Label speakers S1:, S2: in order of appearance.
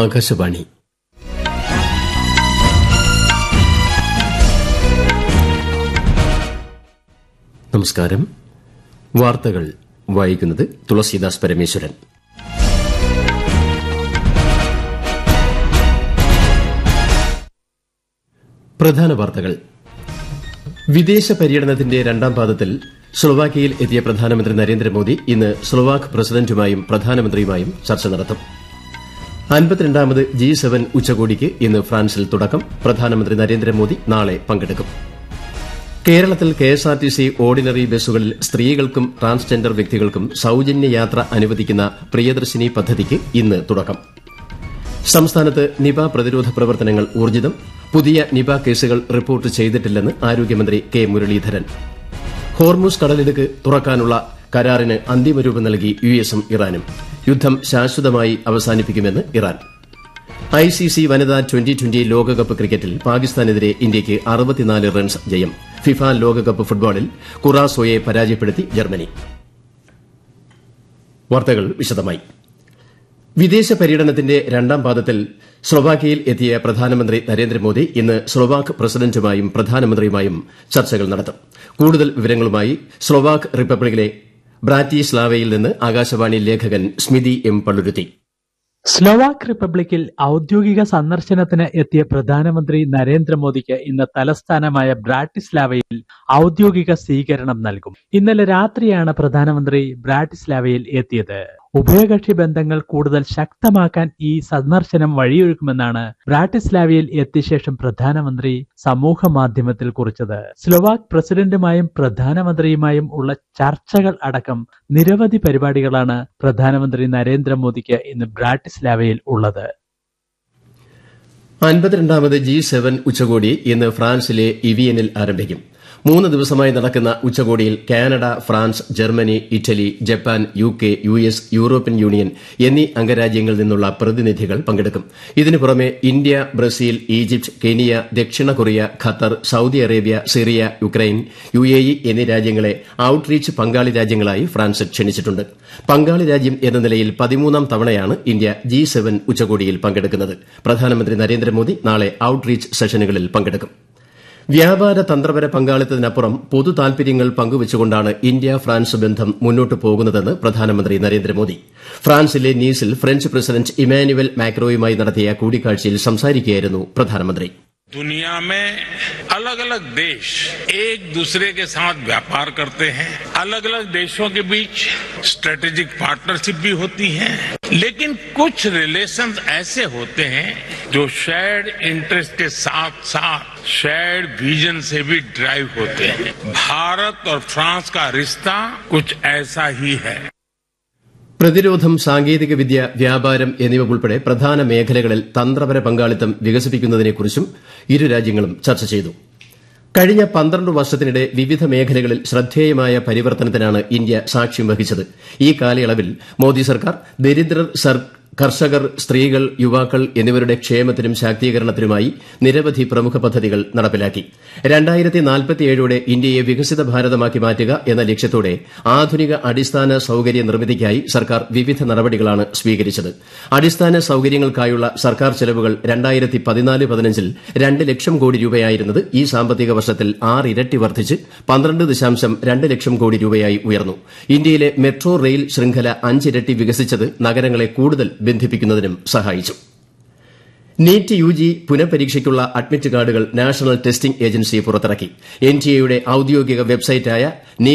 S1: ആകാശവാണി നമസ്കാരം വാർത്തകൾ വായിക്കുന്നത് തുളസീദാസ് പരമേശ്വരൻ പ്രധാന വാർത്തകൾ വിദേശ പര്യടനത്തിന്റെ രണ്ടാം പാദത്തിൽ സ്ലൊവാക്കിയയിൽ എത്തിയ പ്രധാനമന്ത്രി നരേന്ദ്രമോദി ഇന്ന് സ്ലൊവാക്ക് പ്രസിഡന്റുമായും പ്രധാനമന്ത്രിയുമായും ചർച്ച നടത്തും അൻപത്തിരണ്ടാമത് ജി സെവൻ ഉച്ചകോടിക്ക് ഇന്ന് ഫ്രാൻസിൽ തുടക്കം പ്രധാനമന്ത്രി നരേന്ദ്രമോദി നാളെ പങ്കെടുക്കും കേരളത്തിൽ കെഎസ്ആർടിസി ഓർഡിനറി ബസ്സുകളിൽ സ്ത്രീകൾക്കും ട്രാൻസ്ജെൻഡർ വ്യക്തികൾക്കും സൌജന്യ യാത്ര അനുവദിക്കുന്ന പ്രിയദർശിനി പദ്ധതിക്ക് ഇന്ന് തുടക്കം സംസ്ഥാനത്ത് നിപ പ്രതിരോധ പ്രവർത്തനങ്ങൾ ഊർജ്ജിതം പുതിയ നിപ കേസുകൾ റിപ്പോർട്ട് ചെയ്തിട്ടില്ലെന്ന് ആരോഗ്യമന്ത്രി കെ മുരളീധരൻ ഹോർമൂസ് കടലിടുക്ക് തുറക്കാനുള്ള കരാറിന് അന്തിമരൂപം നൽകി യുഎസും ഇറാനും യുദ്ധം ശാശ്വതമായി അവസാനിപ്പിക്കുമെന്ന് ഇറാൻ ഐസിസി വനിതാ ട്വന്റി ട്വന്റി ലോകകപ്പ് ക്രിക്കറ്റിൽ പാകിസ്ഥാനെതിരെ ഇന്ത്യയ്ക്ക് അറുപത്തിനാല് റൺസ് ജയം ഫിഫ ലോകകപ്പ് ഫുട്ബോളിൽ കുറാസോയെ പരാജയപ്പെടുത്തി ജർമ്മനി വാർത്തകൾ വിശദമായി വിദേശ പര്യടനത്തിന്റെ രണ്ടാം പാദത്തിൽ സ്ലൊവാക്കിയയിൽ എത്തിയ പ്രധാനമന്ത്രി നരേന്ദ്രമോദി ഇന്ന് സ്ലൊവാക്ക് പ്രസിഡന്റുമായും പ്രധാനമന്ത്രിയുമായും ചർച്ചകൾ നടത്തും കൂടുതൽ വിവരങ്ങളുമായി സ്ലൊവാക്ക് റിപ്പബ്ലിക്കിലെ ബ്രാറ്റിസ്ലാവയിൽ നിന്ന് ആകാശവാണി ലേഖകൻ സ്മിതി എം പള്ളുരുത്തി
S2: സ്ലോവാക്ക് റിപ്പബ്ലിക്കിൽ ഔദ്യോഗിക സന്ദർശനത്തിന് എത്തിയ പ്രധാനമന്ത്രി നരേന്ദ്രമോദിക്ക് ഇന്ന് തലസ്ഥാനമായ ബ്രാറ്റിസ്ലാവയിൽ ഔദ്യോഗിക സ്വീകരണം നൽകും ഇന്നലെ രാത്രിയാണ് പ്രധാനമന്ത്രി ബ്രാറ്റിസ്ലാവയിൽ എത്തിയത് ഉഭയകക്ഷി ബന്ധങ്ങൾ കൂടുതൽ ശക്തമാക്കാൻ ഈ സന്ദർശനം വഴിയൊരുക്കുമെന്നാണ് ബ്രാറ്റിസ്ലാവയിൽ എത്തിയ ശേഷം പ്രധാനമന്ത്രി സമൂഹ മാധ്യമത്തിൽ കുറിച്ചത് സ്ലോവാക്ക് പ്രസിഡന്റുമായും പ്രധാനമന്ത്രിയുമായും ഉള്ള ചർച്ചകൾ അടക്കം നിരവധി പരിപാടികളാണ് പ്രധാനമന്ത്രി നരേന്ദ്രമോദിക്ക് ഇന്ന് ബ്രാറ്റിസ്ലാവയിൽ ഉള്ളത്
S1: അൻപത്തിരണ്ടാമത് ജി സെവൻ ഉച്ചകോടി ഇന്ന് ഫ്രാൻസിലെ ഇവിയനിൽ ആരംഭിക്കും മൂന്ന് ദിവസമായി നടക്കുന്ന ഉച്ചകോടിയിൽ Canada France Germany Italy Japan U K U S European Union എന്നീ അംഗരാജ്യങ്ങളിൽ നിന്നുള്ള പ്രതിനിധികൾ പങ്കെടുക്കും ഇതിനു പുറമെ ഇന്ത്യ ബ്രസീൽ ഈജിപ്ത് കെനിയ ദക്ഷിണ Korea Qatar Saudi Arabia Syria Ukraine U A E എന്നീ രാജ്യങ്ങളെ ഔട്ട്റീച്ച് പങ്കാളി രാജ്യങ്ങളായി ഫ്രാൻസ് ക്ഷണിച്ചിട്ടുണ്ട് പങ്കാളി രാജ്യം എന്ന നിലയിൽ പതിമൂന്നാം തവണയാണ് ഇന്ത്യ ജി സെവൻ ഉച്ചകോടിയിൽ പങ്കെടുക്കുന്നത് പ്രധാനമന്ത്രി നരേന്ദ്രമോദി നാളെ ഔട്ട്റീച്ച് സെഷനുകളിൽ പങ്കെടുക്കും വ്യാപാര തന്ത്രപര പങ്കാളിത്തത്തിനപ്പുറം പൊതു താൽപര്യങ്ങൾ പങ്കുവച്ചുകൊണ്ടാണ് ഇന്ത്യ ഫ്രാൻസ് ബന്ധം മുന്നോട്ട് പോകുന്നതെന്ന് പ്രധാനമന്ത്രി നരേന്ദ്രമോദി ഫ്രാൻസിലെ നീസിൽ ഫ്രഞ്ച് പ്രസിഡന്റ് ഇമാനുവൽ മാക്രോയുമായി നടത്തിയ കൂടിക്കാഴ്ചയിൽ സംസാരിക്കുകയായിരുന്നു പ്രധാനമന്ത്രി
S3: दुनिया में अलग अलग देश एक दूसरे के साथ व्यापार करते हैं अलग अलग देशों के बीच स्ट्रेटेजिक पार्टनरशिप भी होती है लेकिन कुछ रिलेशंस ऐसे होते हैं जो शेयर्ड इंटरेस्ट के साथ साथ शेयर्ड विजन से भी ड्राइव होते हैं भारत और फ्रांस का रिश्ता कुछ ऐसा ही है
S1: പ്രതിരോധം സാങ്കേതികവിദ്യ വ്യാപാരം എന്നിവ ഉൾപ്പെടെ പ്രധാന മേഖലകളിൽ തന്ത്രപര പങ്കാളിത്തം വികസിപ്പിക്കുന്നതിനെക്കുറിച്ചും ഇരു രാജ്യങ്ങളും ചർച്ച ചെയ്തു കഴിഞ്ഞ പന്ത്രണ്ട് വർഷത്തിനിടെ വിവിധ മേഖലകളിൽ ശ്രദ്ധേയമായ പരിവർത്തനത്തിനാണ് ഇന്ത്യ സാക്ഷ്യം വഹിച്ചത് ഈ കാലയളവിൽ മോദി സർക്കാർ ദരിദ്രർ കർഷകർ സ്ത്രീകൾ യുവാക്കൾ എന്നിവരുടെ ക്ഷേമത്തിനും ശാക്തീകരണത്തിനുമായി നിരവധി പ്രമുഖ പദ്ധതികൾ നടപ്പിലാക്കി ോടെ ഇന്ത്യയെ വികസിത ഭാരതമാക്കി മാറ്റുക എന്ന ലക്ഷ്യത്തോടെ ആധുനിക അടിസ്ഥാന സൌകര്യ നിർമ്മിതിക്കായി സർക്കാർ വിവിധ നടപടികളാണ് സ്വീകരിച്ചത് അടിസ്ഥാന സൌകര്യങ്ങൾക്കായുള്ള സർക്കാർ ചെലവുകൾ രണ്ടായിരത്തി പതിനാല് പതിനഞ്ചിൽ രണ്ട് ലക്ഷം കോടി രൂപയായിരുന്നത് ഈ സാമ്പത്തിക വർഷത്തിൽ ആറിരട്ടി വർദ്ധിച്ച് പന്ത്രണ്ട് ദശാംശം രണ്ട് ലക്ഷം കോടി രൂപയായി ഉയർന്നു ഇന്ത്യയിലെ മെട്രോ റെയിൽ ശൃംഖല അഞ്ചിരട്ടി വികസിച്ചത് നഗരങ്ങളെ കൂടുതൽ ബന്ധിപ്പിക്കുന്നതിനും സഹായിച്ചു നീറ്റ് യു ജി പുനഃപരീക്ഷയ്ക്കുള്ള അഡ്മിറ്റ് കാർഡുകൾ നാഷണൽ ടെസ്റ്റിംഗ് ഏജൻസി പുറത്തിറക്കി എൻ ടി എയുടെ ഔദ്യോഗിക വെബ്സൈറ്റായ